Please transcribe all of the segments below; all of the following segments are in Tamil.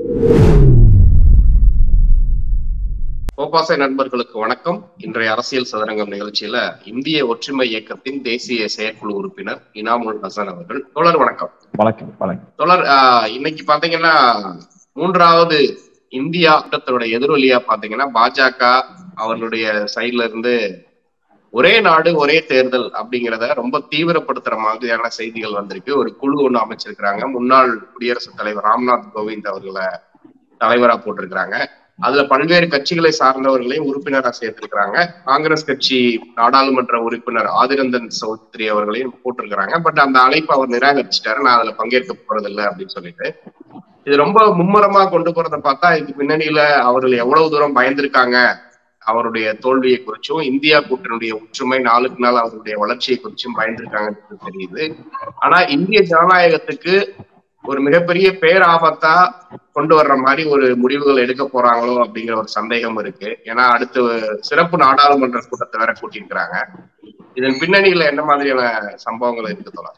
கோபாசை நண்பர்களுக்கு வணக்கம் இன்றைய அரசியல் சதுரங்கம் நிகழ்ச்சியில இந்திய ஒற்றுமை இயக்கத்தின் தேசிய செயற்குழு உறுப்பினர் இனாமுல் ஹசன் அவர்கள் தோழர் வணக்கம் வணக்கம் வணக்கம் தோழர் ஆஹ், இன்னைக்கு பாத்தீங்கன்னா மூன்றாவது இந்தியா கூட்டத்தோட எதிரொலியா பாத்தீங்கன்னா பாஜக அவர்களுடைய சைட்ல இருந்து ஒரே நாடு ஒரே தேர்தல் அப்படிங்கிறத ரொம்ப தீவிரப்படுத்துற மாதிரியான செய்திகள் வந்திருக்கு ஒரு குழு ஒண்ணு அமைச்சிருக்கிறாங்க முன்னாள் குடியரசுத் தலைவர் ராம்நாத் கோவிந்த் அவர்களை தலைவரா போட்டிருக்கிறாங்க அதுல பல்வேறு கட்சிகளை சார்ந்தவர்களையும் உறுப்பினரா சேர்த்திருக்கிறாங்க காங்கிரஸ் கட்சி நாடாளுமன்ற உறுப்பினர் ஆதிரந்தன் சௌத்ரி அவர்களையும் போட்டிருக்கிறாங்க பட் அந்த அழைப்பு அவர் நிராகரிச்சிட்டாரு நான் அதுல பங்கேற்க போறதில்லை அப்படின்னு சொல்லிட்டு இது ரொம்ப மும்முரமா கொண்டு போறத பார்த்தா இதுக்கு பின்னணியில அவர்கள் எவ்வளவு தூரம் பயந்திருக்காங்க அவருடைய தோல்வியை குறிச்சும் இந்தியா கூட்டணியுடைய ஒற்றுமை நாளுக்கு நாள் அவருடைய வளர்ச்சியை குறிச்சும் பயந்திருக்காங்கன்னு தெரியுது ஆனா இந்திய ஜனநாயகத்துக்கு ஒரு மிகப்பெரிய பேராபத்தா கொண்டு வர்ற மாதிரி ஒரு முடிவுகள் எடுக்க போறாங்களோ அப்படிங்கிற ஒரு சந்தேகம் இருக்கு ஏன்னா அடுத்து சிறப்பு நாடாளுமன்ற கூட்டத்தை வேற கூட்டியிருக்கிறாங்க இதன் பின்னணியில என்ன மாதிரியான சம்பவங்கள் இருக்கு தோழர்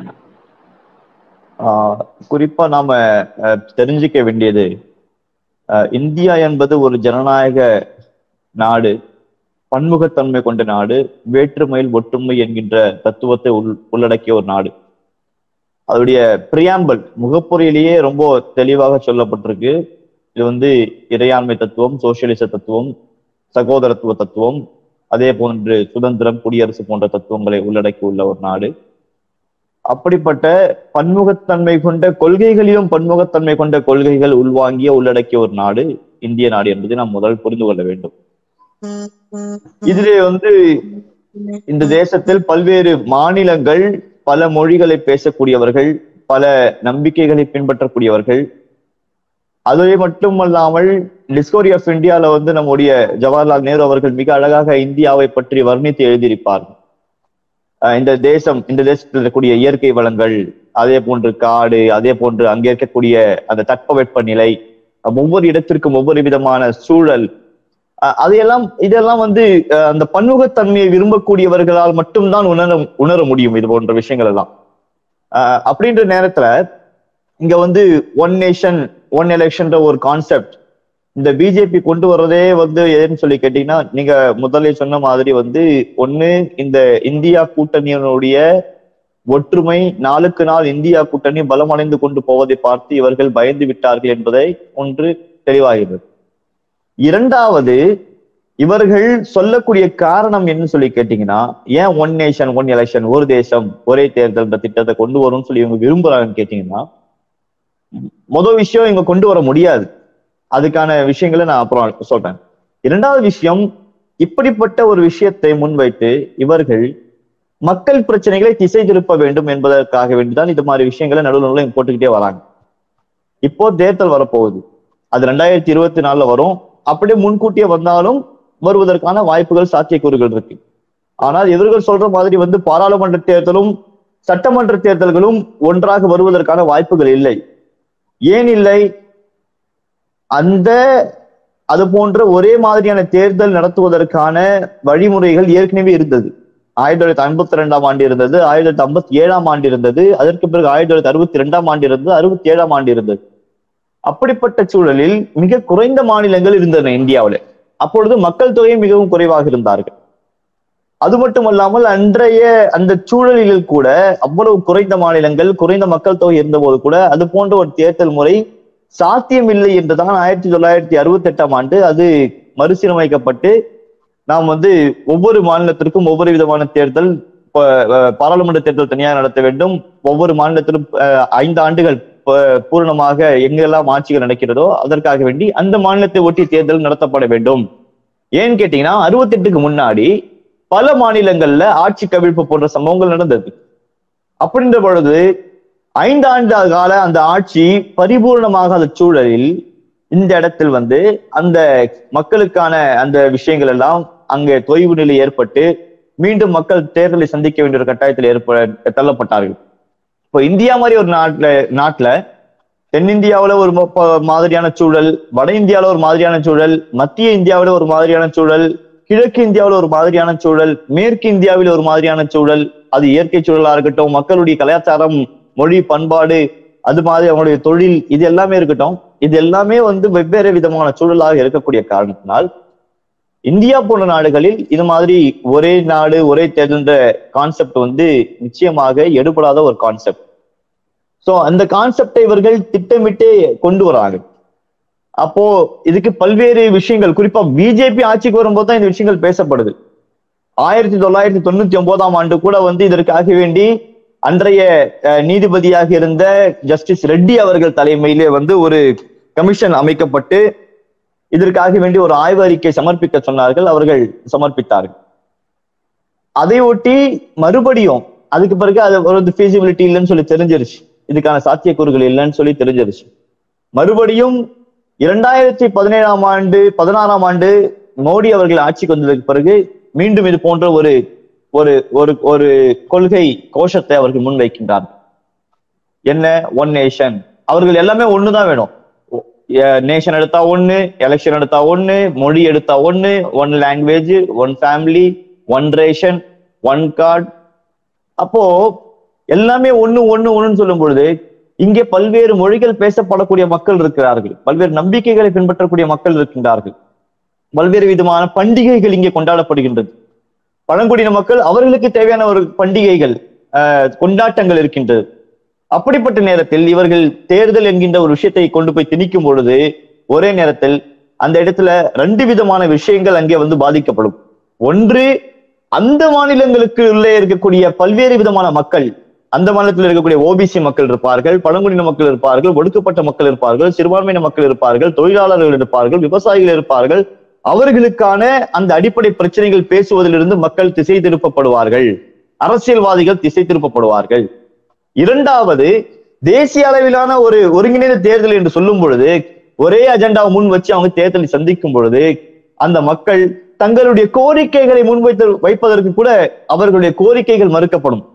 ஆஹ் குறிப்பா நாம அஹ், தெரிஞ்சுக்க வேண்டியது அஹ், இந்தியா என்பது ஒரு ஜனநாயக நாடு பன்முகத்தன்மை கொண்ட நாடு வேற்றுமையில் ஒற்றுமை என்கின்ற தத்துவத்தை உள் உள்ளடக்கிய ஒரு நாடு அதோடைய பிரியாம்பல் முகப்புரையிலேயே ரொம்ப தெளிவாக சொல்லப்பட்டிருக்கு இது வந்து இறையாண்மை தத்துவம் சோசியலிச தத்துவம் சகோதரத்துவ தத்துவம் அதே போன்று சுதந்திரம் குடியரசு போன்ற தத்துவங்களை உள்ளடக்கி உள்ள ஒரு நாடு அப்படிப்பட்ட பன்முகத்தன்மை கொண்ட கொள்கைகளிலும் பன்முகத்தன்மை கொண்ட கொள்கைகள் உள்வாங்கிய உள்ளடக்கிய ஒரு நாடு இந்திய நாடு என்பதை நாம் முதல் புரிந்து கொள்ள வேண்டும் இதிலே வந்து இந்த தேசத்தில் பல்வேறு மாநிலங்கள் பல மொழிகளை பேசக்கூடியவர்கள் பல நம்பிக்கைகளை பின்பற்றக்கூடியவர்கள் அதுவே மட்டுமல்லாமல் டிஸ்கவரி ஆஃப் இந்தியால வந்து நம்முடைய ஜவஹர்லால் நேரு அவர்கள் மிக அழகாக இந்தியாவை பற்றி வர்ணித்து எழுதியிருப்பார் அஹ் இந்த தேசம் இந்த தேசத்தில் இருக்கக்கூடிய இயற்கை வளங்கள் அதே போன்று காடு அதே போன்று அங்கே இருக்கக்கூடிய அந்த தட்பவெப்ப நிலை ஒவ்வொரு இடத்திற்கும் ஒவ்வொரு விதமான சூழல் அஹ் அதையெல்லாம் இதெல்லாம் வந்து அஹ் அந்த பன்முகத்தன்மையை விரும்பக்கூடியவர்களால் மட்டும்தான் உணர உணர முடியும் இது போன்ற விஷயங்கள் எல்லாம் அஹ் அப்படின்ற நேரத்துல இங்க வந்து ஒன் நேஷன் ஒன் எலெக்ஷன்ற ஒரு கான்செப்ட் இந்த பிஜேபி கொண்டு வர்றதே வந்து எதுன்னு சொல்லி கேட்டீங்கன்னா நீங்க முதல்ல சொன்ன மாதிரி வந்து ஒண்ணு இந்த இந்தியா கூட்டணியினுடைய ஒற்றுமை நாளுக்கு நாள் இந்தியா கூட்டணி பலமடைந்து கொண்டு போவதை பார்த்து இவர்கள் பயந்து விட்டார்கள் என்பதை ஒன்று தெளிவாகிறது இரண்டாவது இவர்கள் சொல்லக்கூடிய காரணம் என்ன சொல்லி கேட்டீங்கன்னா ஏன் ஒன் நேஷன் ஒன் எலெக்ஷன் ஒரு தேசம் ஒரே தேர்தல் இந்த திட்டத்தை கொண்டு வரும்னு சொல்லி இவங்க விரும்புறாங்கன்னு கேட்டீங்கன்னா முதல் விஷயம் இவங்க கொண்டு வர முடியாது அதுக்கான விஷயங்களை நான் அப்புறம் சொல்றேன் இரண்டாவது விஷயம் இப்படிப்பட்ட ஒரு விஷயத்தை முன்வைத்து இவர்கள் மக்கள் பிரச்சனைகளை திசை திருப்ப வேண்டும் என்பதற்காக வேண்டிதான் இது மாதிரி விஷயங்களை நடுவில் நடுவில் இங்க போட்டுக்கிட்டே வராங்க இப்போ தேர்தல் வரப்போகுது அது ரெண்டாயிரத்தி இருபத்தி நாலுல வரும் அப்படியே முன்கூட்டியே வந்தாலும் வருவதற்கான வாய்ப்புகள் சாத்தியக்கூறுகள் இருக்கு ஆனால் இவர்கள் சொல்ற மாதிரி வந்து பாராளுமன்ற தேர்தலும் சட்டமன்ற தேர்தல்களும் ஒன்றாக வருவதற்கான வாய்ப்புகள் இல்லை ஏன் இல்லை அந்த அது போன்ற ஒரே மாதிரியான தேர்தல் நடத்துவதற்கான வழிமுறைகள் ஏற்கனவே இருந்தது ஆயிரத்தி தொள்ளாயிரத்தி ஐம்பத்தி ரெண்டாம் ஆண்டு இருந்தது ஆயிரத்தி தொள்ளாயிரத்தி ஐம்பத்தி ஏழாம் ஆண்டு இருந்தது அதற்கு பிறகு ஆயிரத்தி தொள்ளாயிரத்தி அறுபத்தி ரெண்டாம் ஆண்டு இருந்தது அறுபத்தி ஏழாம் ஆண்டு இருந்தது அப்படிப்பட்ட சூழலில் மிக குறைந்த மாநிலங்கள் இருந்தன இந்தியாவில் அப்பொழுது மக்கள் தொகை மிகவும் குறைவாக இருந்தார்கள் அது மட்டுமல்லாமல் அன்றைய அந்த சூழலில் கூட அவ்வளவு குறைந்த மாநிலங்கள் குறைந்த மக்கள் தொகை இருந்தபோது கூட அது போன்ற ஒரு தேர்தல் முறை சாத்தியமில்லை என்றுதான் ஆயிரத்தி தொள்ளாயிரத்தி அறுபத்தி எட்டாம் ஆண்டு அது மறுசீரமைக்கப்பட்டு நாம் வந்து ஒவ்வொரு மாநிலத்திற்கும் ஒவ்வொரு விதமான தேர்தல் ப- அஹ் பாராளுமன்ற தேர்தல் தனியாக நடத்த வேண்டும் ஒவ்வொரு மாநிலத்திலும் அஹ், ஐந்து ஆண்டுகள் ப- பூரணமாக எங்கெல்லாம் ஆட்சிகள் நடக்கிறதோ அதற்காக வேண்டி அந்த மாநிலத்தை ஒட்டி தேர்தல் நடத்தப்பட வேண்டும் ஏன்னு கேட்டீங்கன்னா அறுபத்தி எட்டுக்கு முன்னாடி பல மாநிலங்கள்ல ஆட்சி கவிழ்ப்பு போன்ற சம்பவங்கள் நடந்தது அப்படின்ற பொழுது ஐந்து ஆண்டு கால அந்த ஆட்சி பரிபூர்ணமாகாத சூழலில் இந்த இடத்தில் வந்து அந்த மக்களுக்கான அந்த விஷயங்கள் எல்லாம் அங்கே தொய்வு நிலை ஏற்பட்டு மீண்டும் மக்கள் தேர்தலை சந்திக்க வேண்டிய ஒரு கட்டாயத்தில் ஏற்ப தள்ளப்பட்டார்கள் இப்போ இந்தியா மாதிரி ஒரு நாட்டுல நாட்டுல தென்னிந்தியாவுல ஒரு ம- ப- மாதிரியான சூழல் வட இந்தியாவுல ஒரு மாதிரியான சூழல் மத்திய இந்தியாவுல ஒரு மாதிரியான சூழல் கிழக்கு இந்தியாவுல ஒரு மாதிரியான சூழல் மேற்கு இந்தியாவில் ஒரு மாதிரியான சூழல் அது இயற்கை சூழலா இருக்கட்டும் மக்களுடைய கலாச்சாரம் மொழி பண்பாடு அது மாதிரி அவங்களுடைய தொழில் இது எல்லாமே இருக்கட்டும் இது எல்லாமே வந்து வெவ்வேறு விதமான சூழலாக இருக்கக்கூடிய காரணத்தினால் இந்தியா போன்ற நாடுகளில் இது மாதிரி ஒரே நாடு ஒரே தேர்தல்ன்ற கான்செப்ட் வந்து நிச்சயமாக எடுபடாத ஒரு கான்செப்ட் சோ அந்த கான்செப்டை இவர்கள் திட்டமிட்டு கொண்டு வராங்க அப்போ இதுக்கு பல்வேறு விஷயங்கள் குறிப்பா பிஜேபி ஆட்சிக்கு வரும்போது தான் இந்த விஷயங்கள் பேசப்படுது ஆயிரத்தி தொள்ளாயிரத்தி தொண்ணூத்தி ஒன்பதாம் ஆண்டு கூட வந்து இதற்காக வேண்டி அன்றைய அஹ், நீதிபதியாக இருந்த ஜஸ்டிஸ் ரெட்டி அவர்கள் தலைமையிலே வந்து ஒரு கமிஷன் அமைக்கப்பட்டு இதற்காக வேண்டி ஒரு ஆய்வு அறிக்கை சமர்ப்பிக்க சொன்னார்கள் அவர்கள் சமர்ப்பித்தார்கள் அதை ஒட்டி மறுபடியும் அதுக்கு பிறகு அது ஒரு feasibility இல்லைன்னு சொல்லி தெரிஞ்சிருச்சு இதுக்கான சாத்தியக்கூறுகள் இல்லைன்னு சொல்லி தெரிஞ்சிருச்சு மறுபடியும் இரண்டாயிரத்தி பதினேழாம் ஆண்டு பதினாறாம் ஆண்டு மோடி அவர்கள் ஆட்சிக்கு வந்ததுக்கு பிறகு மீண்டும் இது போன்ற ஒரு ஒரு ஒரு ஒரு கொள்கை கோஷத்தை அவர்கள் முன்வைக்கின்றார் என்ன ஒன் நேஷன் அவர்கள் எல்லாமே ஒண்ணுதான் வேணும் நேஷன் எடுத்தா ஒண்ணு எலெக்ஷன் எடுத்தா ஒண்ணு மொழி எடுத்தா ஒண்ணு one language one family one ration one card அப்போ எல்லாமே ஒண்ணு ஒண்ணு ஒண்ணுன்னு சொல்லும் பொழுது இங்கே பல்வேறு மொழிகள் பேசப்படக்கூடிய மக்கள் இருக்கிறார்கள் பல்வேறு நம்பிக்கைகளை பின்பற்றக்கூடிய மக்கள் இருக்கின்றார்கள் பல்வேறு விதமான பண்டிகைகள் இங்கே கொண்டாடப்படுகின்றது பழங்குடியின மக்கள் அவர்களுக்கு தேவையான ஒரு பண்டிகைகள் ஆஹ், கொண்டாட்டங்கள் இருக்கின்றது அப்படிப்பட்ட நேரத்தில் இவர்கள் தேர்தல் என்கின்ற ஒரு விஷயத்தை கொண்டு போய் திணிக்கும் பொழுது ஒரே நேரத்தில் அந்த இடத்துல ரெண்டு விதமான விஷயங்கள் அங்கே வந்து பாதிக்கப்படும் ஒன்று அந்த மாநிலங்களுக்கு உள்ளே இருக்கக்கூடிய பல்வேறு விதமான மக்கள் அந்த மாநிலத்தில் இருக்கக்கூடிய ஓபிசி மக்கள் இருப்பார்கள் பழங்குடியின மக்கள் இருப்பார்கள் ஒடுக்கப்பட்ட மக்கள் இருப்பார்கள் சிறுபான்மையின மக்கள் இருப்பார்கள் தொழிலாளர்கள் இருப்பார்கள் விவசாயிகள் இருப்பார்கள் அவர்களுக்கான அந்த அடிப்படை பிரச்சனைகள் பேசுவதிலிருந்து மக்கள் திசை திருப்பப்படுவார்கள் அரசியல்வாதிகள் திசை திருப்பப்படுவார்கள் இரண்டாவது தேசிய அளவிலான ஒரு ஒருங்கிணைந்த தேர்தல் என்று சொல்லும் பொழுது ஒரே அஜெண்டாவை முன் வச்சு அவங்க தேர்தலை சந்திக்கும் பொழுது அந்த மக்கள் தங்களுடைய கோரிக்கைகளை முன்வைத்து வைப்பதற்கு கூட அவர்களுடைய கோரிக்கைகள் மறுக்கப்படும்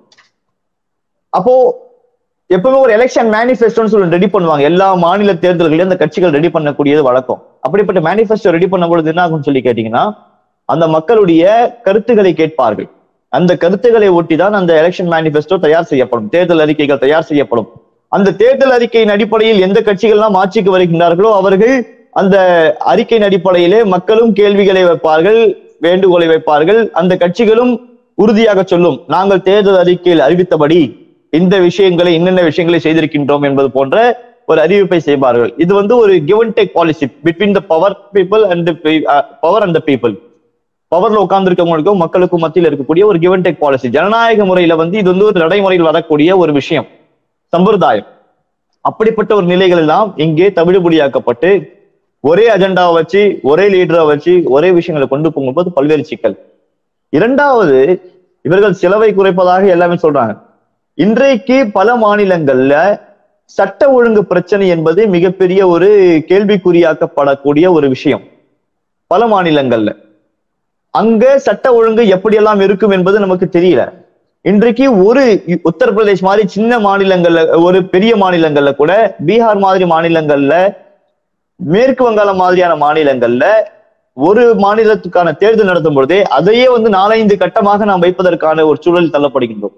அப்போ எப்பவுமே ஒரு எலெக்ஷன் மேனிஃபெஸ்டோன்னு சொல்லி ரெடி பண்ணுவாங்க எல்லா மாநில தேர்தல்களையும் அந்த கட்சிகள் ரெடி பண்ணக்கூடியது வழக்கம் அப்படிப்பட்ட மேனிஃபெஸ்டோ ரெடி பண்ணும் பொழுது என்ன ஆகும்னு சொல்லி கேட்டீங்கன்னா அந்த மக்களுடைய கருத்துக்களை கேட்பார்கள் அந்த கருத்துக்களை ஒட்டிதான் அந்த எலெக்ஷன் மேனிஃபெஸ்டோ தயார் செய்யப்படும் தேர்தல் அறிக்கைகள் தயார் செய்யப்படும் அந்த தேர்தல் அறிக்கையின் அடிப்படையில் எந்த கட்சிகள்லாம் ஆட்சிக்கு வருகின்றார்களோ அவர்கள் அந்த அறிக்கையின் அடிப்படையிலே மக்களும் கேள்விகளை வைப்பார்கள் வேண்டுகோளை வைப்பார்கள் அந்த கட்சிகளும் உறுதியாக சொல்லும் நாங்கள் தேர்தல் அறிக்கையில் அறிவித்தபடி இந்த விஷயங்களை என்னென்ன விஷயங்களை செய்திருக்கின்றோம் என்பது போன்ற ஒரு அறிவிப்பை செய்வார்கள் இது வந்து ஒரு give and take policy between the power people and power and the people பவர்ல உட்கார்ந்து இருக்கவங்களுக்கும் மக்களுக்கும் மத்தியில் இருக்கக்கூடிய ஒரு கிவ் அண்ட் டேக் பாலிசி ஜனநாயக முறையில வந்து இது வந்து ஒரு நடைமுறையில் வரக்கூடிய ஒரு விஷயம் சம்பிரதாயம் அப்படிப்பட்ட ஒரு நிலைகள் எல்லாம் இங்கே தவிடுபடியாக்கப்பட்டு ஒரே அஜெண்டாவை வச்சு ஒரே லீடரை வச்சு ஒரே விஷயங்களை கொண்டு போகும்போது பல்வேறு சிக்கல் இரண்டாவது இவர்கள் செலவை குறைப்பதாக எல்லாமே சொல்றாங்க இன்றைக்கு பல மாநிலங்கள்ல சட்ட ஒழுங்கு பிரச்சனை என்பது மிகப்பெரிய ஒரு கேள்விக்குறியாக்கப்படக்கூடிய ஒரு விஷயம் பல மாநிலங்கள்ல அங்க சட்ட ஒழுங்கு எப்படியெல்லாம் இருக்கும் என்பது நமக்கு தெரியல இன்றைக்கு ஒரு உத்தரப்பிரதேஷ் மாதிரி சின்ன மாநிலங்கள்ல ஒரு பெரிய மாநிலங்கள்ல கூட பீகார் மாதிரி மாநிலங்கள்ல மேற்கு வங்காளம் மாதிரியான மாநிலங்கள்ல ஒரு மாநிலத்துக்கான தேர்தல் நடத்தும் பொழுதே அதையே வந்து நாலஞ்சு கட்டமாக நாம் வைப்பதற்கான ஒரு சூழல் தள்ளப்படுகின்றோம்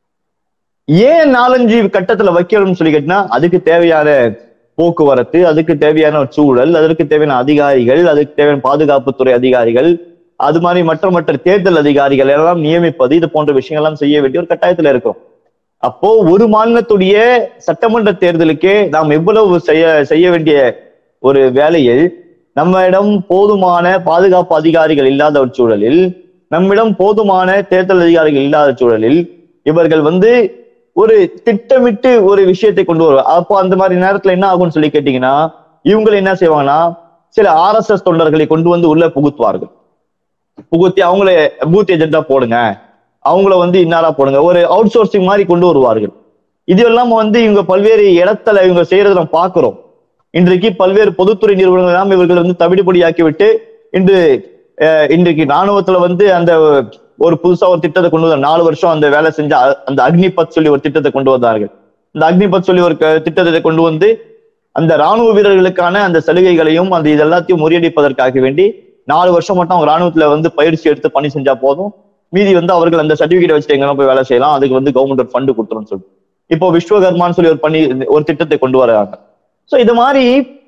ஏன் நாலஞ்சு கட்டத்துல வைக்கணும்னு சொல்லி கேட்டினா அதுக்கு தேவையான போக்குவரத்து அதுக்கு தேவையான ஒரு சூழல் அதற்கு தேவையான அதிகாரிகள் அதுக்கு தேவையான பாதுகாப்புத்துறை அதிகாரிகள் அது மாதிரி மற்ற மற்ற தேர்தல் அதிகாரிகள் எல்லாம் நியமிப்பது இது போன்ற விஷயங்கள் எல்லாம் செய்ய வேண்டிய ஒரு கட்டாயத்துல இருக்கும் அப்போ ஒரு மாநிலத்துடைய சட்டமன்ற தேர்தலுக்கே நாம் எவ்வளவு செய்ய செய்ய வேண்டிய ஒரு வேலையை நம்மிடம் போதுமான பாதுகாப்பு அதிகாரிகள் இல்லாத ஒரு சூழலில் நம்மிடம் போதுமான தேர்தல் அதிகாரிகள் இல்லாத சூழலில் இவர்கள் வந்து ஒரு திட்டமிட்டு ஒரு விஷயத்தை கொண்டு வருவார் அப்போ அந்த மாதிரி நேரத்துல என்ன ஆகும்னு சொல்லி கேட்டீங்கன்னா இவங்க என்ன செய்வாங்கன்னா சில ஆர்எஸ்எஸ் தொண்டர்களை கொண்டு வந்து உள்ள புகுத்துவார்கள் புகுத்தி அவங்கள பூத் ஏஜென்டா போடுங்க அவங்கள வந்து இன்னாரா போடுங்க ஒரு அவுட் சோர்சிங் மாதிரி கொண்டு வருவார்கள் இது எல்லாம் வந்து இவங்க பல்வேறு இடத்துல இவங்க செய்யறதை நம்ம பாக்குறோம் இன்றைக்கு பல்வேறு பொதுத்துறை நிறுவனங்கள் எல்லாம் இவர்கள் வந்து தவிடுபடியாக்கி விட்டு இன்று அஹ், இன்றைக்கு ராணுவத்துல வந்து அந்த ஒரு புதுசா ஒரு திட்டத்தை கொண்டு வந்தார் நாலு வருஷம் அந்த வேலை செஞ்ச அ- அந்த அக்னிபத் சொல்லி ஒரு திட்டத்தை கொண்டு வந்தார்கள் இந்த அக்னிபத் சொல்லி ஒரு க- திட்டத்தை கொண்டு வந்து அந்த ராணுவ வீரர்களுக்கான அந்த சலுகைகளையும் அந்த இது எல்லாத்தையும் முறியடிப்பதற்காக வேண்டி நாலு வருஷம் மட்டும் அவங்க ராணுவத்துல வந்து பயிற்சி எடுத்து பணி செஞ்சா போதும் மீதி வந்து அவர்கள் அந்த சர்டிபிகேட் வச்சுட்டு எங்க போய் வேலை செய்யலாம் அதுக்கு வந்து கவர்மெண்ட் ஒரு ஃபண்டு கொடுத்துரும் சொல்லி இப்போ விஸ்வகர்மான்னு சொல்லி ஒரு பண்ணி ஒரு திட்டத்தை கொண்டு வராங்க சோ இது மாதிரி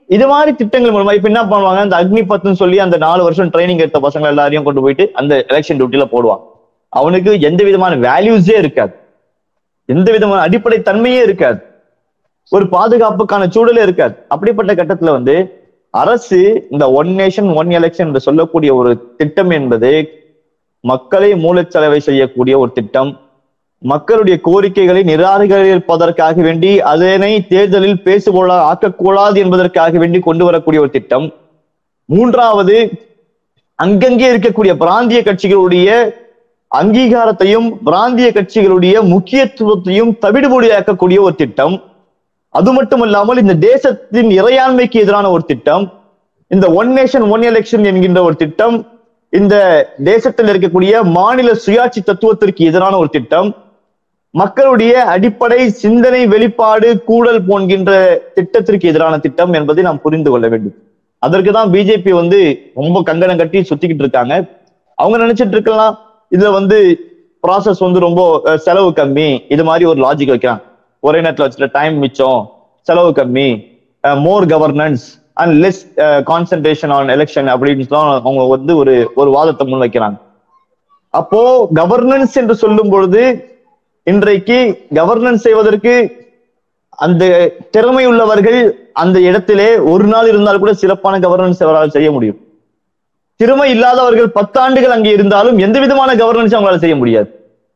இது மாதிரி திட்டங்கள் மூலமா இப்ப என்ன பண்ணுவாங்க அந்த அக்னி பத்துன்னு சொல்லி அந்த நாலு வருஷம் ட்ரைனிங் எடுத்த பசங்க எல்லாரையும் கொண்டு போயிட்டு அந்த எலெக்ஷன் டியூட்டில போடுவான் அவனுக்கு எந்த விதமான வேல்யூஸே இருக்காது எந்த விதமான அடிப்படை தன்மையே இருக்காது ஒரு பாதுகாப்புக்கான சூழலே இருக்காது அப்படிப்பட்ட கட்டத்துல வந்து அரசு இந்த ஒன் நேஷன் ஒன் எலெக்ஷன் என்று சொல்லக்கூடிய ஒரு திட்டம் என்பது மக்களை மூலச்செலவை செய்யக்கூடிய ஒரு திட்டம் மக்களுடைய கோரிக்கைகளை நிராகரிப்பதற்காக வேண்டி அதனை தேர்தலில் பேசுபொருளா ஆக்கக்கூடாது என்பதற்காக வேண்டி கொண்டு வரக்கூடிய ஒரு திட்டம் மூன்றாவது அங்கங்கே இருக்கக்கூடிய பிராந்திய கட்சிகளுடைய அங்கீகாரத்தையும் பிராந்திய கட்சிகளுடைய முக்கியத்துவத்தையும் தவிடுபொடியாக்கக்கூடிய ஒரு திட்டம் அது மட்டுமல்லாமல் இந்த தேசத்தின் இறையாண்மைக்கு எதிரான ஒரு திட்டம் இந்த ஒன் நேஷன் ஒன் எலெக்ஷன் என்கின்ற ஒரு திட்டம் இந்த தேசத்தில் இருக்கக்கூடிய மாநில சுயாட்சி தத்துவத்திற்கு எதிரான ஒரு திட்டம் மக்களுடைய அடிப்படை சிந்தனை வெளிப்பாடு கூடல் போன்கின்ற திட்டத்திற்கு எதிரான திட்டம் என்பதை நாம் புரிந்து கொள்ள வேண்டும் அதற்கு தான் பிஜேபி வந்து ரொம்ப கங்கணம் கட்டி சுத்திக்கிட்டு இருக்காங்க அவங்க நினைச்சிட்டு இருக்கலாம் இதுல வந்து ப்ராசஸ் வந்து ரொம்ப அஹ், செலவு கம்மி இது மாதிரி ஒரு லாஜிக் வைக்கிறாங்க ஒரே நேரத்துல வச்சுட்டு டைம் மிச்சம் செலவு கம்மி more governance and less concentration on election அப்படின்னு தான் அவங்க வந்து ஒரு ஒரு வாதத்தை முன் வைக்கிறாங்க அப்போ கவர்னன்ஸ் என்று சொல்லும் பொழுது இன்றைக்கு கவர்னன்ஸ் செய்வதற்கு அந்த திறமை உள்ளவர்கள் அந்த இடத்திலே ஒரு நாள் இருந்தால் கூட சிறப்பான கவர்னன்ஸ் அவரால் செய்ய முடியும் திறமை இல்லாதவர்கள் பத்தாண்டுகள் அங்கே இருந்தாலும் எந்த விதமான கவர்னன்ஸ் அவங்களால செய்ய முடியாது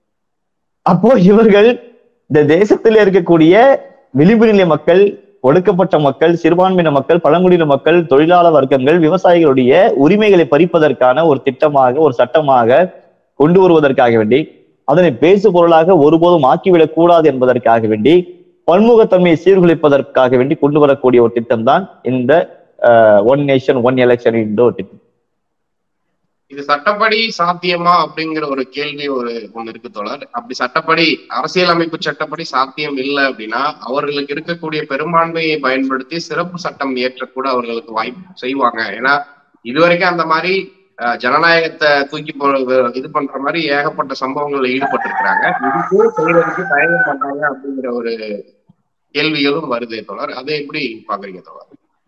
அப்போ இவர்கள் இந்த தேசத்தில் இருக்கக்கூடிய விளிம்பு நிலை மக்கள் ஒடுக்கப்பட்ட மக்கள் சிறுபான்மையின மக்கள் பழங்குடியின மக்கள் தொழிலாளர் வர்க்கங்கள் விவசாயிகளுடைய உரிமைகளை பறிப்பதற்கான ஒரு திட்டமாக ஒரு சட்டமாக கொண்டு வருவதற்காக வேண்டி அதனை பேசு பொருளாக ஒருபோதும் ஆக்கிவிடக் கூடாது என்பதற்காக வேண்டி பன்முகத்தன்மையை சீர்குலைப்பதற்காக வேண்டி கொண்டு வரக்கூடிய ஒரு திட்டம் தான் இந்த ஒன் நேஷன் ஒன் எலெக்ஷன் என்ற ஒரு திட்டம் இது சட்டப்படி சாத்தியமா அப்படிங்கிற ஒரு கேள்வி ஒரு ஒண்ணு இருக்கு தோழர் அப்படி சட்டப்படி அரசியலமைப்பு சட்டப்படி சாத்தியம் இல்லை அப்படின்னா அவர்களுக்கு இருக்கக்கூடிய பெரும்பான்மையை பயன்படுத்தி சிறப்பு சட்டம் இயற்றக்கூட அவர்களுக்கு வாய்ப்பு செய்வாங்க ஏன்னா இதுவரைக்கும் அந்த மாதிரி அஹ், ஜனநாயகத்தை தூக்கி போ இது பண்ற மாதிரி ஏகப்பட்ட சம்பவங்கள்ல ஈடுபட்டிருக்கிறாங்க இதுக்கு செய்யறதுக்கு தயங்க மாட்டாங்க அப்படிங்கிற ஒரு கேள்விகளும் வருது தோழர் அதை எப்படி பாக்குறீங்க தோழர்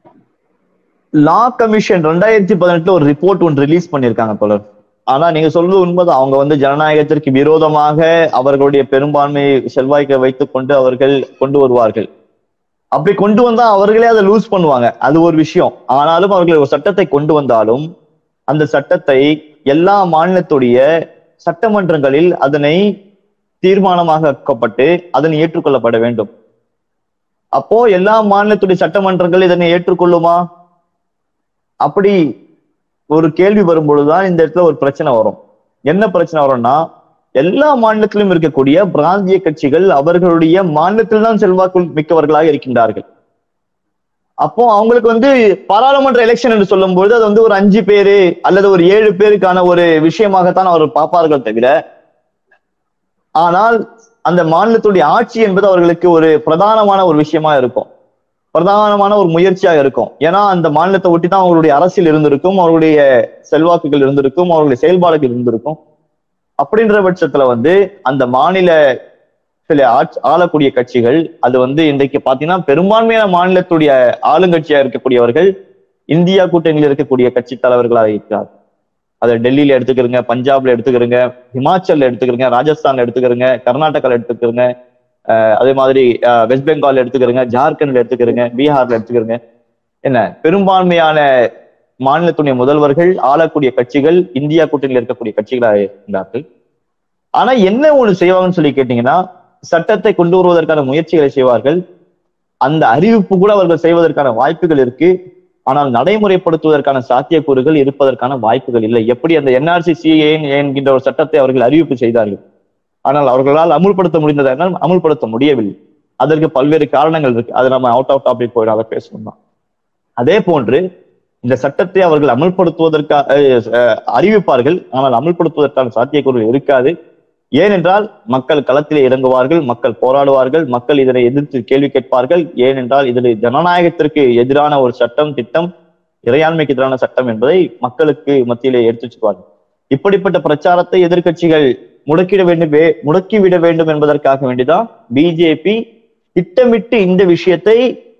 லா கமிஷன் ரெண்டாயிரத்தி பதினெட்டுல ஒரு ரிப்போர்ட் ஒன்று ரிலீஸ் பண்ணியிருக்காங்க தோழர் ஆனா நீங்க சொல்றது உண்மைதான் அவங்க வந்து ஜனநாயகத்திற்கு விரோதமாக அவர்களுடைய பெரும்பான்மை செல்வாய்க்கை வைத்துக் கொண்டு அவர்கள் கொண்டு வருவார்கள் அப்படி கொண்டு வந்தா அவர்களே அதை லூஸ் பண்ணுவாங்க அது ஒரு விஷயம் ஆனாலும் அவர்கள் ஒரு சட்டத்தை கொண்டு வந்தாலும் அந்த சட்டத்தை எல்லா மாநிலத்துடைய சட்டமன்றங்களில் அதனை தீர்மானமாக ஆக்கப்பட்டு அதனை ஏற்றுக்கொள்ளப்பட வேண்டும் அப்போ எல்லா மாநிலத்துடைய சட்டமன்றங்கள் இதனை ஏற்றுக்கொள்ளுமா அப்படி ஒரு கேள்வி வரும்பொழுதுதான் இந்த இடத்துல ஒரு பிரச்சனை வரும் என்ன பிரச்சனை வரும்னா எல்லா மாநிலத்திலும் இருக்கக்கூடிய பிராந்திய கட்சிகள் அவர்களுடைய மாநிலத்தில் தான் செல்வாக்கு மிக்கவர்களாக இருக்கின்றார்கள் அப்போ அவங்களுக்கு வந்து பாராளுமன்ற எலெக்ஷன் என்று சொல்லும்போது அது வந்து ஒரு அஞ்சு பேரு அல்லது ஒரு ஏழு பேருக்கான ஒரு விஷயமாகத்தான் அவர்கள் பார்ப்பார்கள் தவிர ஆனால் அந்த மாநிலத்துடைய ஆட்சி என்பது அவர்களுக்கு ஒரு பிரதானமான ஒரு விஷயமா இருக்கும் பிரதானமான ஒரு முயற்சியாக இருக்கும் ஏன்னா அந்த மாநிலத்தை ஒட்டி தான் அவங்களுடைய அரசியல் இருந்திருக்கும் அவர்களுடைய செல்வாக்குகள் இருந்திருக்கும் அவர்களுடைய செயல்பாடுகள் இருந்திருக்கும் அப்படின்ற பட்சத்துல வந்து அந்த மாநில சில ஆட்சி ஆளக்கூடிய கட்சிகள் அது வந்து இன்றைக்கு பாத்தீங்கன்னா பெரும்பான்மையான மாநிலத்துடைய ஆளுங்கட்சியா இருக்கக்கூடியவர்கள் இந்தியா கூட்டணியில் இருக்கக்கூடிய கட்சி தலைவர்களாக இருக்கிறார் அதை டெல்லியில எடுத்துக்கிறங்க பஞ்சாப்ல எடுத்துக்கிறங்க ஹிமாச்சல்ல எடுத்துக்கிறங்க ராஜஸ்தான்ல எடுத்துக்கிறங்க கர்நாடகால எடுத்துக்கிறங்க அஹ் அதே மாதிரி அஹ் வெஸ்ட் பெங்கால் எடுத்துக்கிறங்க ஜார்க்கண்ட்ல எடுத்துக்கிறங்க பீகார்ல எடுத்துக்கிறங்க என்ன பெரும்பான்மையான மாநிலத்துடைய முதல்வர்கள் ஆளக்கூடிய கட்சிகள் இந்தியா கூட்டணியில் இருக்கக்கூடிய கட்சிகளாக இருந்தார்கள் ஆனா என்ன ஒண்ணு செய்வாங்கன்னு சொல்லி கேட்டீங்கன்னா சட்டத்தை கொண்டு வருவதற்கான முயற்சிகளை செய்வார்கள் அந்த அறிவிப்பு கூட அவர்கள் செய்வதற்கான வாய்ப்புகள் இருக்கு ஆனால் நடைமுறைப்படுத்துவதற்கான சாத்தியக்கூறுகள் இருப்பதற்கான வாய்ப்புகள் இல்லை எப்படி அந்த என்ஆர்சி சிஏ என்கின்ற ஒரு சட்டத்தை அவர்கள் அறிவிப்பு செய்தார்கள் ஆனால் அவர்களால் அமுல்படுத்த முடிந்தது என்றால் அமுல்படுத்த முடியவில்லை அதற்கு பல்வேறு காரணங்கள் இருக்கு அது நம்ம அவுட் ஆஃப் டாபிக் போயிடும் அதை பேசணும் தான் அதே போன்று இந்த சட்டத்தை அவர்கள் அமல்படுத்துவதற்காக அஹ், அறிவிப்பார்கள் ஆனால் அமல்படுத்துவதற்கான சாத்தியக்கூறுகள் இருக்காது ஏனென்றால் மக்கள் களத்திலே இறங்குவார்கள் மக்கள் போராடுவார்கள் மக்கள் இதனை எதிர்த்து கேள்வி கேட்பார்கள் ஏனென்றால் இதில் ஜனநாயகத்திற்கு எதிரான ஒரு சட்டம் திட்டம் இறையாண்மைக்கு எதிரான சட்டம் என்பதை மக்களுக்கு மத்தியிலே எடுத்துச் சொல்வார்கள் இப்படிப்பட்ட பிரச்சாரத்தை எதிர்க்கட்சிகள் முடக்கிட வேண்டும் வே- முடக்கிவிட வேண்டும் என்பதற்காக வேண்டிதான் பிஜேபி திட்டமிட்டு இந்த விஷயத்தை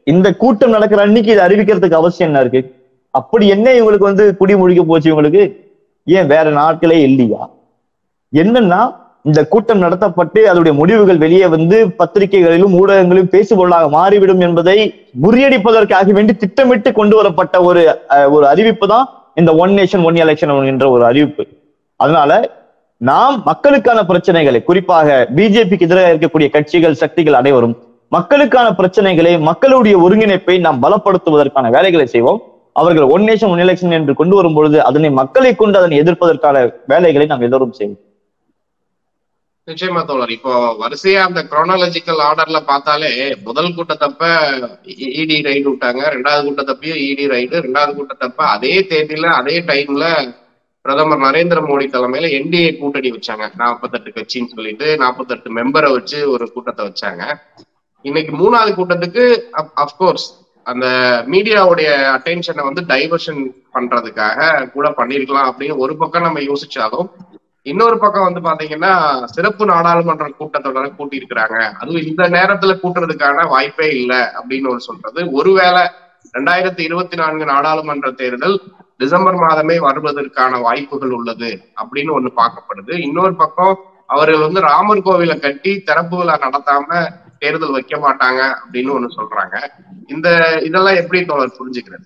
இந்த கூட்டம் நடக்கிற அன்னைக்கு இதை அறிவிக்கிறதுக்கு அவசியம் என்ன இருக்கு அப்படி என்ன இவங்களுக்கு வந்து குடிமொழிக்க போச்சு இவங்களுக்கு ஏன் வேற நாட்களே இல்லையா என்னன்னா இந்த கூட்டம் நடத்தப்பட்டு அதனுடைய முடிவுகள் வெளியே வந்து பத்திரிகைகளிலும் ஊடகங்களிலும் பேசுபொருளாக மாறிவிடும் என்பதை முறியடிப்பதற்காக வேண்டி திட்டமிட்டு கொண்டு வரப்பட்ட ஒரு அஹ், ஒரு அறிவிப்பு தான் இந்த ஒன் நேஷன் ஒன் எலெக்ஷன் என்ற ஒரு அறிவிப்பு அதனால நாம் மக்களுக்கான பிரச்சனைகளை குறிப்பாக பிஜேபிக்கு எதிராக இருக்கக்கூடிய கட்சிகள் சக்திகள் அனைவரும் மக்களுக்கான பிரச்சனைகளை மக்களுடைய ஒருங்கிணைப்பை நாம் பலப்படுத்துவதற்கான வேலைகளை செய்வோம் அவர்கள் ஒன் நேஷன் ஒன் எலெக்ஷன் என்று கொண்டு வரும் பொழுது அதனை மக்களை கொண்டு அதனை எதிர்ப்பதற்கான வேலைகளை நாம் எல்லோரும் செய்வோம் நிச்சயமா தோழர் இப்போ வரிசையா அந்த குரோனாலஜிக்கல் ஆர்டர்ல பார்த்தாலே முதல் கூட்டத்தப்ப இடி ரைடு விட்டாங்க ரெண்டாவது கூட்டத்தப்பையும் இடி ரைடு ரெண்டாவது கூட்டத்தப்ப அதே தேதியில அதே டைம்ல பிரதமர் நரேந்திர மோடி தலைமையில என்டிஏ கூட்டணி வச்சாங்க நாற்பத்தெட்டு கட்சின்னு சொல்லிட்டு நாற்பத்தெட்டு மெம்பரை வச்சு ஒரு கூட்டத்தை வச்சாங்க இன்னைக்கு மூணாவது கூட்டத்துக்கு அப்கோர்ஸ் அந்த மீடியாவுடைய அட்டென்ஷனை வந்து டைவர்ஷன் பண்றதுக்காக கூட பண்ணிருக்கலாம் அப்படின்னு ஒரு பக்கம் நம்ம யோசிச்சாலும் இன்னொரு பக்கம் வந்து பாத்தீங்கன்னா சிறப்பு நாடாளுமன்ற கூட்டத்தொடரை கூட்டி இருக்கிறாங்க அதுவும் இந்த நேரத்துல கூட்டுறதுக்கான வாய்ப்பே இல்லை அப்படின்னு ஒரு சொல்றது ஒருவேளை ரெண்டாயிரத்தி இருபத்தி நான்கு நாடாளுமன்ற தேர்தல் டிசம்பர் மாதமே வருவதற்கான வாய்ப்புகள் உள்ளது அப்படின்னு ஒண்ணு பார்க்கப்படுது இன்னொரு பக்கம் அவர்கள் வந்து ராமர் கோவிலை கட்டி திறப்பு விழா நடத்தாம தேர்தல் வைக்க மாட்டாங்க அப்படின்னு ஒண்ணு சொல்றாங்க இந்த இதெல்லாம் எப்படி தோழர் புரிஞ்சுக்கிறது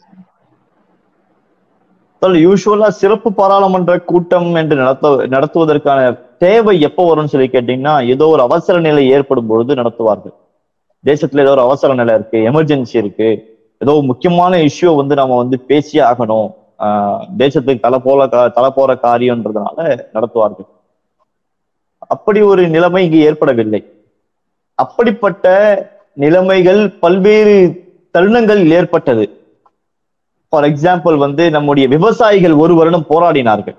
யூஸ்வலா சிறப்பு பாராளுமன்ற கூட்டம் என்று நடத்த நடத்துவதற்கான தேவை எப்போ வரும்னு சொல்லி கேட்டீங்கன்னா ஏதோ ஒரு அவசர நிலை ஏற்படும் பொழுது நடத்துவார்கள் தேசத்துல ஏதோ ஒரு அவசர நிலை இருக்கு எமர்ஜென்சி இருக்கு ஏதோ முக்கியமான இஷ்யூ வந்து நம்ம வந்து பேசியே ஆகணும் ஆஹ் தேசத்துக்கு தலை போல கா- தலை போற காரியம்ன்றதுனால நடத்துவார்கள் அப்படி ஒரு நிலைமை இங்கு ஏற்படவில்லை அப்படிப்பட்ட நிலைமைகள் பல்வேறு தருணங்களில் ஏற்பட்டது ஃபார் எக்ஸாம்பிள் வந்து நம்முடைய விவசாயிகள் ஒரு வருடம் போராடினார்கள்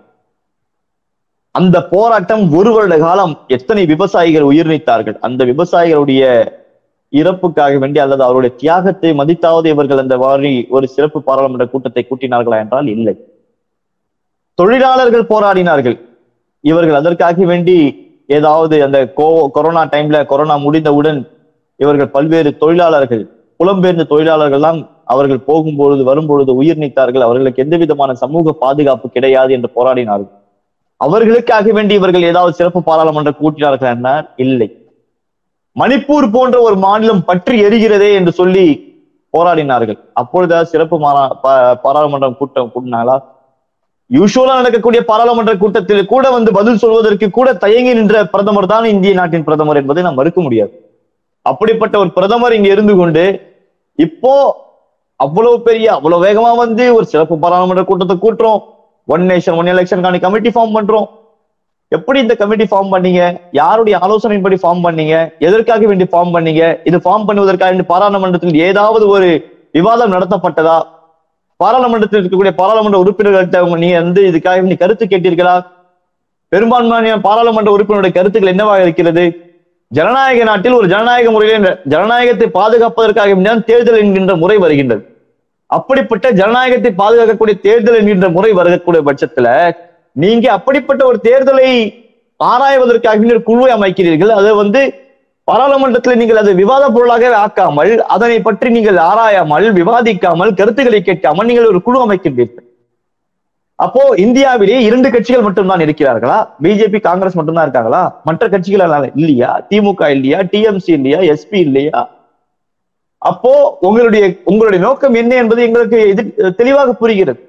அந்த போராட்டம் ஒரு வருட காலம் எத்தனை விவசாயிகள் உயிர் நீத்தார்கள் அந்த விவசாயிகளுடைய இறப்புக்காக வேண்டி அல்லது அவருடைய தியாகத்தை மதித்தாவது இவர்கள் அந்த மாதிரி ஒரு சிறப்பு பாராளுமன்ற கூட்டத்தை கூட்டினார்களா என்றால் இல்லை தொழிலாளர்கள் போராடினார்கள் இவர்கள் அதற்காக வேண்டி ஏதாவது அந்த கோ கொரோனா டைம்ல கொரோனா முடிந்தவுடன் இவர்கள் பல்வேறு தொழிலாளர்கள் புலம்பெயர்ந்த தொழிலாளர்கள்லாம் அவர்கள் போகும்பொழுது வரும்பொழுது உயிர் நீத்தார்கள் அவர்களுக்கு எந்த விதமான சமூக பாதுகாப்பு கிடையாது என்று போராடினார்கள் அவர்களுக்காக வேண்டி இவர்கள் ஏதாவது சிறப்பு பாராளுமன்றம் கூட்டினார்கள் என்றால் இல்லை மணிப்பூர் போன்ற ஒரு மாநிலம் பற்றி எரிகிறதே என்று சொல்லி போராடினார்கள் அப்பொழுது சிறப்பு மாறா- பா- பாராளுமன்றம் கூட்டம் கூட்டினாங்களா யூஸ்வலா நடக்கக்கூடிய பாராளுமன்ற கூட்டத்தில் கூட வந்து பதில் சொல்வதற்கு கூட தயங்கி நின்ற பிரதமர் தான் இந்திய நாட்டின் பிரதமர் என்பதை நாம் மறுக்க முடியாது அப்படிப்பட்ட ஒரு பிரதமர் இங்க இருந்து கொண்டு இப்போ அவ்வளவு பெரிய அவ்வளவு வேகமா வந்து ஒரு சிறப்பு பாராளுமன்ற கூட்டத்தை கூட்டுறோம் ஒன் நேஷன் ஒன் எலெக்ஷனுக்கான கமிட்டி ஃபார்ம் பண்றோம் எப்படி இந்த கமிட்டி ஃபார்ம் பண்ணீங்க யாருடைய ஆலோசனைப்படி ஃபார்ம் பண்ணீங்க எதற்காக வேண்டி ஃபார்ம் பண்ணீங்க இது ஃபார்ம் பண்ணுவதற்காக வேண்டி பாராளுமன்றத்தில் ஏதாவது ஒரு விவாதம் நடத்தப்பட்டதா பாராளுமன்றத்தில் இருக்கக்கூடிய பாராளுமன்ற உறுப்பினர்கள்ட்ட உங்க- நீங்க வந்து இதுக்காக வேண்டி கருத்து கேட்டீர்களா பெரும்பான்மையான பாராளுமன்ற உறுப்பினருடைய கருத்துக்கள் என்னவாக இருக்கிறது ஜனநாயக நாட்டில் ஒரு ஜனநாயக முறையில் ஜனநாயகத்தை பாதுகாப்பதற்காக வேண்டிதான் தேர்தல் என்கின்ற முறை வருகின்றது அப்படிப்பட்ட ஜனநாயகத்தை பாதுகாக்கக்கூடிய தேர்தல் என்கின்ற முறை வரக்கூடிய பட்சத்துல நீங்க அப்படிப்பட்ட ஒரு தேர்தலை ஆராய்வதற்காக வேண்டி ஒரு குழுவை அமைக்கிறீர்கள் அதை வந்து பாராளுமன்றத்தில் நீங்கள் அதை விவாத பொருளாக ஆக்காமல் அதனை பற்றி நீங்கள் ஆராயாமல் விவாதிக்காமல் கருத்துக்களை கேட்காமல் நீங்கள் ஒரு குழு அமைக்கின்றீர்கள் அப்போ இந்தியாவிலே இரண்டு கட்சிகள் மட்டும்தான் இருக்கிறார்களா பிஜேபி காங்கிரஸ் மட்டும்தான் இருக்காங்களா மற்ற கட்சிகள் எல்லாம் இல்லையா திமுக இல்லையா டிஎம்சி இல்லையா எஸ்பி இல்லையா அப்போ உங்களுடைய உங்களுடைய நோக்கம் என்ன என்பது எங்களுக்கு எதிர் தெளிவாக புரிகிறது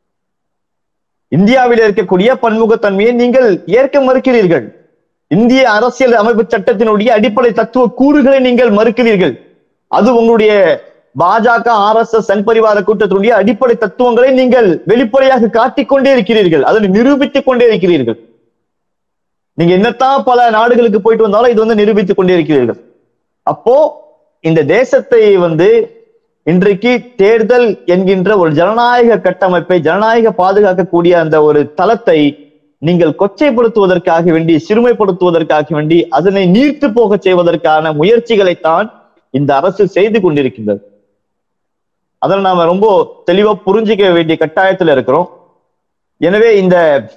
இந்தியாவில் இருக்கக்கூடிய பன்முகத்தன்மையை நீங்கள் ஏற்க மறுக்கிறீர்கள் இந்திய அரசியல் அமைப்பு சட்டத்தினுடைய அடிப்படை தத்துவ கூறுகளை நீங்கள் மறுக்கிறீர்கள் அது உங்களுடைய பாஜக ஆர் எஸ் எஸ் சங் பரிவார கூட்டத்தினுடைய அடிப்படை தத்துவங்களை நீங்கள் வெளிப்படையாக காட்டிக்கொண்டே இருக்கிறீர்கள் அதனை நிரூபித்துக் கொண்டே இருக்கிறீர்கள் நீங்க என்னத்தான் பல நாடுகளுக்கு போயிட்டு வந்தாலும் இது வந்து நிரூபித்துக் கொண்டே இருக்கிறீர்கள் அப்போ இந்த தேசத்தை வந்து இன்றைக்கு தேர்தல் என்கின்ற ஒரு ஜனநாயக கட்டமைப்பை ஜனநாயக பாதுகாக்கக்கூடிய அந்த ஒரு தளத்தை நீங்கள் கொச்சைப்படுத்துவதற்காக வேண்டி சிறுமைப்படுத்துவதற்காக வேண்டி அதனை நீர்த்து போக செய்வதற்கான முயற்சிகளைத்தான் இந்த அரசு செய்து கொண்டிருக்கின்றது அதை நாம ரொம்ப தெளிவா புரிஞ்சிக்க வேண்டிய கட்டாயத்துல இருக்கிறோம் எனவே இந்த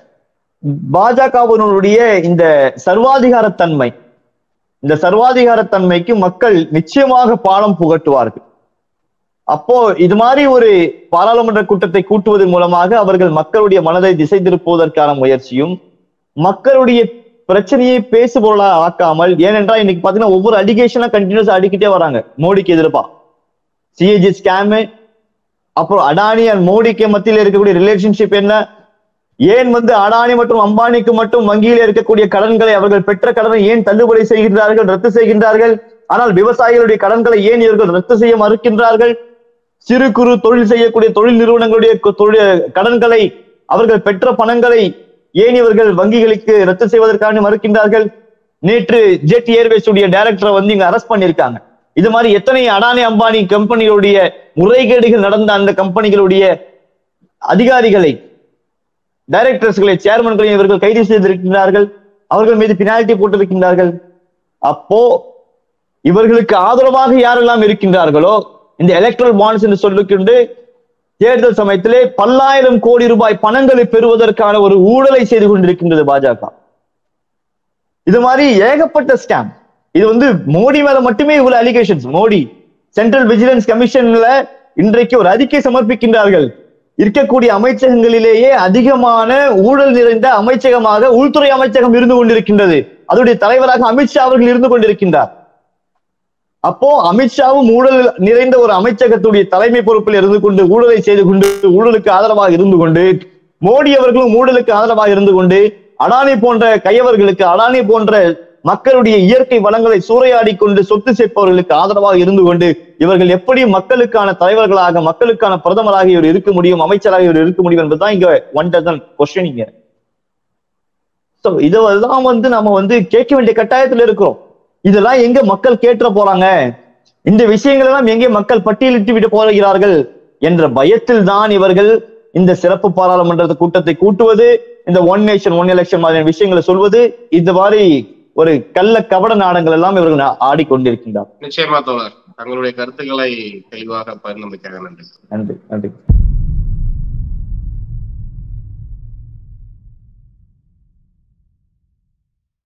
பாஜகவினுடைய இந்த சர்வாதிகாரத்தன்மை இந்த சர்வாதிகாரத்தன்மைக்கு மக்கள் நிச்சயமாக பாடம் புகட்டுவார்கள் அப்போ இது மாதிரி ஒரு பாராளுமன்ற கூட்டத்தை கூட்டுவதன் மூலமாக அவர்கள் மக்களுடைய மனதை திசை திருப்புவதற்கான முயற்சியும் மக்களுடைய பிரச்சனையை பேசுபொருளா ஆக்காமல் ஏனென்றால் இன்னைக்கு பாத்தீங்கன்னா ஒவ்வொரு அலிகேஷனா கண்டினியூஸ் அடிக்கிட்டே வராங்க மோடிக்கு எதிர்ப்பா சிஏஜி ஸ்கேமு அப்புறம் அடானி அண்ட் மோடிக்கு மத்தியில் இருக்கக்கூடிய ரிலேஷன்ஷிப் என்ன ஏன் வந்து அடானி மற்றும் அம்பானிக்கு மட்டும் வங்கியில் இருக்கக்கூடிய கடன்களை அவர்கள் பெற்ற கடனை ஏன் தள்ளுபடி செய்கின்றார்கள் ரத்து செய்கின்றார்கள் ஆனால் விவசாயிகளுடைய கடன்களை ஏன் இவர்கள் ரத்து செய்ய மறுக்கின்றார்கள் சிறு குறு தொழில் செய்யக்கூடிய தொழில் நிறுவனங்களுடைய கு- தொழில் கடன்களை அவர்கள் பெற்ற பணங்களை ஏன் இவர்கள் வங்கிகளுக்கு ரத்து செய்வதற்காக மறுக்கின்றார்கள் நேற்று ஜெட் ஏர்வேஸ் உடைய டைரக்டரை வந்து இங்க அரெஸ்ட் பண்ணியிருக்காங்க இது மாதிரி எத்தனை அடானி அம்பானி கம்பெனிகளுடைய முறைகேடுகள் நடந்த அந்த கம்பெனிகளுடைய அதிகாரிகளை டைரக்டர்ஸ்களை சேர்மன்களை இவர்கள் கைது செய்திருக்கின்றார்கள் அவர்கள் மீது பினால்டி போட்டிருக்கின்றார்கள் அப்போ இவர்களுக்கு ஆதரவாக யாரெல்லாம் இருக்கின்றார்களோ இந்த எலக்ட்ரல் பாண்ட்ஸ் என்று சொல்லிக்கொண்டு தேர்தல் சமயத்திலே பல்லாயிரம் கோடி ரூபாய் பணங்களை பெறுவதற்கான ஒரு ஊழலை செய்து கொண்டிருக்கின்றது பாஜக இது மாதிரி ஏகப்பட்ட ஸ்கேம் இது வந்து மோடி மேல மட்டுமே இவ்வளவு அலிகேஷன்ஸ் மோடி சென்ட்ரல் விஜிலன்ஸ் கமிஷன்ல இன்றைக்கு ஒரு அறிக்கை சமர்ப்பிக்கின்றார்கள் இருக்கக்கூடிய அமைச்சகங்களிலேயே அதிகமான ஊழல் நிறைந்த அமைச்சகமாக உள்துறை அமைச்சகம் இருந்து கொண்டிருக்கின்றது அதனுடைய தலைவராக அமித்ஷா அவர்கள் இருந்து கொண்டிருக்கின்றார் அப்போ அமித்ஷாவும் ஊழல் நிறைந்த ஒரு அமைச்சகத்துடைய தலைமை பொறுப்பில் இருந்து கொண்டு ஊழலை செய்து கொண்டு ஊழலுக்கு ஆதரவாக இருந்து கொண்டு மோடி அவர்களும் ஊழலுக்கு ஆதரவாக இருந்து கொண்டு அடானி போன்ற கையவர்களுக்கு அடானி போன்ற மக்களுடைய இயற்கை வளங்களை சூறையாடி கொண்டு சொத்து சேர்ப்பவர்களுக்கு ஆதரவாக இருந்து கொண்டு இவர்கள் எப்படி மக்களுக்கான தலைவர்களாக மக்களுக்கான பிரதமராக இவர் இருக்க முடியும் அமைச்சராக இவர் இருக்க முடியும் என்பதுதான் இங்க ஒன் டசன் கொஸ்டினிங்க சோ இதெல்லாம் வந்து நம்ம வந்து கேட்க வேண்டிய கட்டாயத்துல இருக்கிறோம் இதெல்லாம் எங்க மக்கள் கேட்டுற போறாங்க இந்த விஷயங்கள் எல்லாம் எங்கே மக்கள் பட்டியலிட்டு விட்டு போகிறார்கள் என்ற பயத்தில் தான் இவர்கள் இந்த சிறப்பு பாராளுமன்ற கூட்டத்தை கூட்டுவது இந்த ஒன் நேஷன் ஒன் எலெக்ஷன் மாதிரியான விஷயங்களை சொல்வது இந்த மாதிரி ஒரு கள்ள கபட நாடங்கள் எல்லாம் இவர்கள் ஆடிக்கொண்டிருக்கின்றார் நிச்சயமா தோழர் தங்களுடைய கருத்துக்களை தெளிவாக பகிர்ந்தமைக்காக நன்றி நன்றி நன்றி